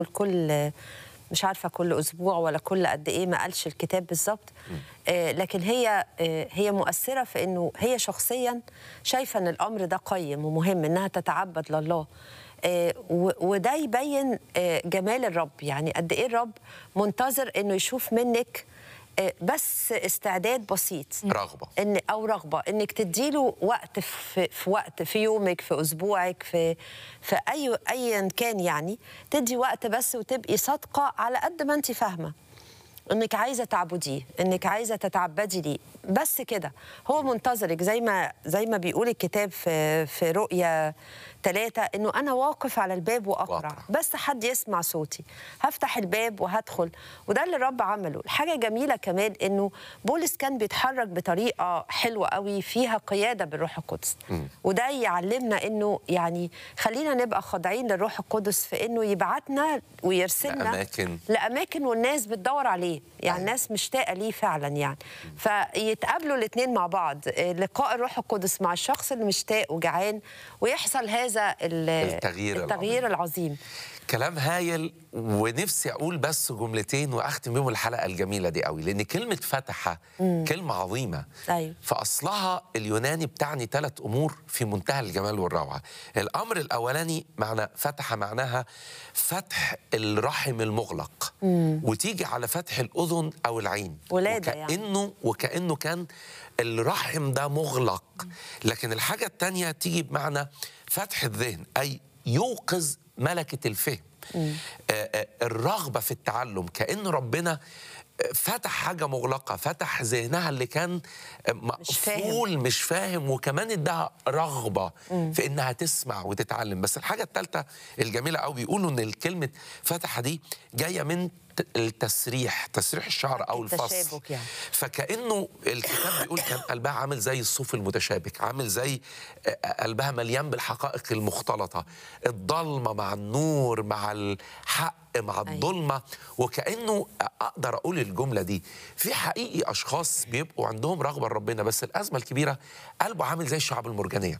كل مش عارفه كل اسبوع ولا كل قد ايه ما قالش الكتاب بالظبط آه لكن هي آه هي مؤثره في انه هي شخصيا شايفه ان الامر ده قيم ومهم انها تتعبد لله آه و- وده يبين آه جمال الرب يعني قد ايه الرب منتظر انه يشوف منك آه بس استعداد بسيط رغبه ان او رغبه انك تديله وقت في, في وقت في يومك في اسبوعك في في اي ايا كان يعني تدي وقت بس وتبقي صادقه على قد ما انت فاهمه انك عايزه تعبديه انك عايزه تتعبدي ليه بس كده هو منتظرك زي ما زي ما بيقول الكتاب في في رؤيا ثلاثة انه انا واقف على الباب واقرع وأقرع. بس حد يسمع صوتي هفتح الباب وهدخل وده اللي الرب عمله الحاجه جميله كمان انه بولس كان بيتحرك بطريقه حلوه قوي فيها قياده بالروح القدس وده يعلمنا انه يعني خلينا نبقى خاضعين للروح القدس في انه يبعتنا ويرسلنا لأماكن. لاماكن والناس بتدور عليه يعني الناس مشتاقه ليه فعلا يعني فيتقابلوا الاثنين مع بعض آه، لقاء الروح القدس مع الشخص اللي مشتاق وجعان ويحصل هذا ال- التغيير التغيير العظيم كلام هايل ونفسي اقول بس جملتين واختم بيهم الحلقه الجميله دي قوي لان كلمه فتح كلمه عظيمه أيوة. فاصلها اليوناني بتعني ثلاث امور في منتهى الجمال والروعه الامر الاولاني معنى فتح معناها فتح الرحم المغلق وتيجي على فتح الاذن او العين ولادة يعني. وكانه وكانه كان الرحم ده مغلق لكن الحاجه الثانيه تيجي بمعنى فتح الذهن اي يوقظ ملكه الفهم آه، آه، الرغبه في التعلم كان ربنا آه، فتح حاجه مغلقه فتح ذهنها اللي كان آه، فاهم. مقفول مش فاهم وكمان اداها رغبه في انها تسمع وتتعلم بس الحاجه الثالثه الجميله قوي بيقولوا ان الكلمه فتح دي جايه من ت- التسريح تسريح الشعر او الفصل التشابك يعني. فكانه الكتاب بيقول كان قلبها عامل زي الصوف المتشابك عامل زي آه، قلبها مليان بالحقائق المختلطه الضلمه مع النور مع الحق مع الظلمه وكانه اقدر اقول الجمله دي في حقيقي اشخاص بيبقوا عندهم رغبه لربنا بس الازمه الكبيره قلبه عامل زي الشعب المرجانيه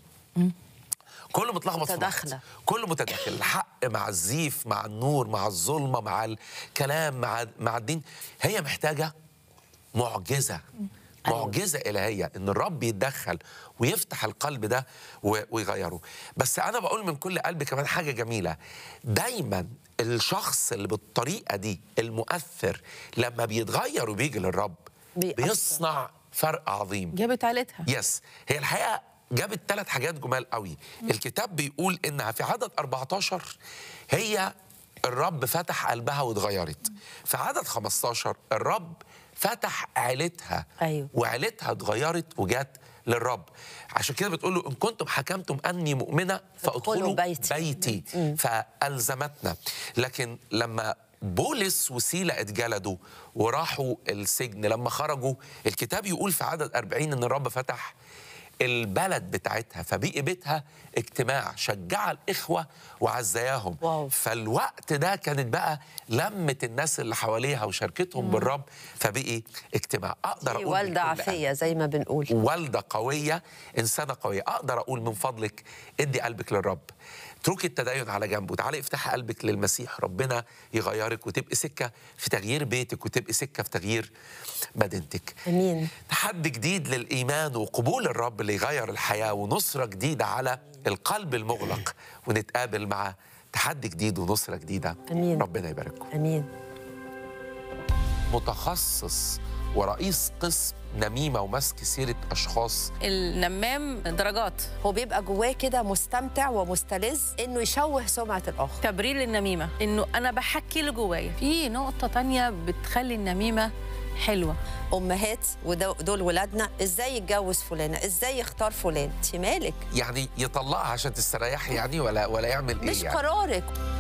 كله متلخبط في بعض. متداخلة. كله متداخل الحق مع الزيف مع النور مع الظلمه مع الكلام مع مع الدين هي محتاجه معجزه معجزه الهيه ان الرب يتدخل ويفتح القلب ده و- ويغيره بس انا بقول من كل قلبي كمان حاجه جميله دايما الشخص اللي بالطريقه دي المؤثر لما بيتغير وبيجي للرب بيأثر. بيصنع فرق عظيم جابت عيلتها يس هي الحقيقه جابت ثلاث حاجات جمال قوي الكتاب بيقول انها في عدد 14 هي الرب فتح قلبها واتغيرت في عدد 15 الرب فتح عيلتها أيوة. وعيلتها اتغيرت وجات للرب عشان كده بتقول له ان كنتم حكمتم اني مؤمنه فادخلوا بيتي. بيتي فالزمتنا لكن لما بولس وسيلة اتجلدوا وراحوا السجن لما خرجوا الكتاب يقول في عدد 40 ان الرب فتح البلد بتاعتها فبقي بيتها اجتماع شجع الإخوة وعزياهم واو. فالوقت ده كانت بقى لمت الناس اللي حواليها وشاركتهم بالرب فبقي اجتماع أقدر دي أقول والده بكل قلب. عافيه زي ما بنقول والدة قوية إنسانة قوية أقدر أقول من فضلك ادي قلبك للرب اتركي التدين على جنب وتعالي افتحي قلبك للمسيح ربنا يغيرك وتبقي سكة في تغيير بيتك وتبقي سكة في تغيير مدينتك امين تحدي جديد للإيمان وقبول الرب اللي يغير الحياة ونصرة جديدة على القلب المغلق ونتقابل مع تحدي جديد ونصرة جديدة أمين. ربنا يبارككم امين متخصص ورئيس قسم نميمة ومسك سيرة أشخاص النمام درجات هو بيبقى جواه كده مستمتع ومستلذ انه يشوه سمعه الاخر تبرير للنميمه انه انا بحكي اللي جوايا في نقطه تانية بتخلي النميمه حلوه امهات ودول ولادنا ازاي يتجوز فلانه ازاي يختار فلان انت مالك يعني يطلقها عشان تستريحي يعني ولا ولا يعمل مش ايه يعني؟ قرارك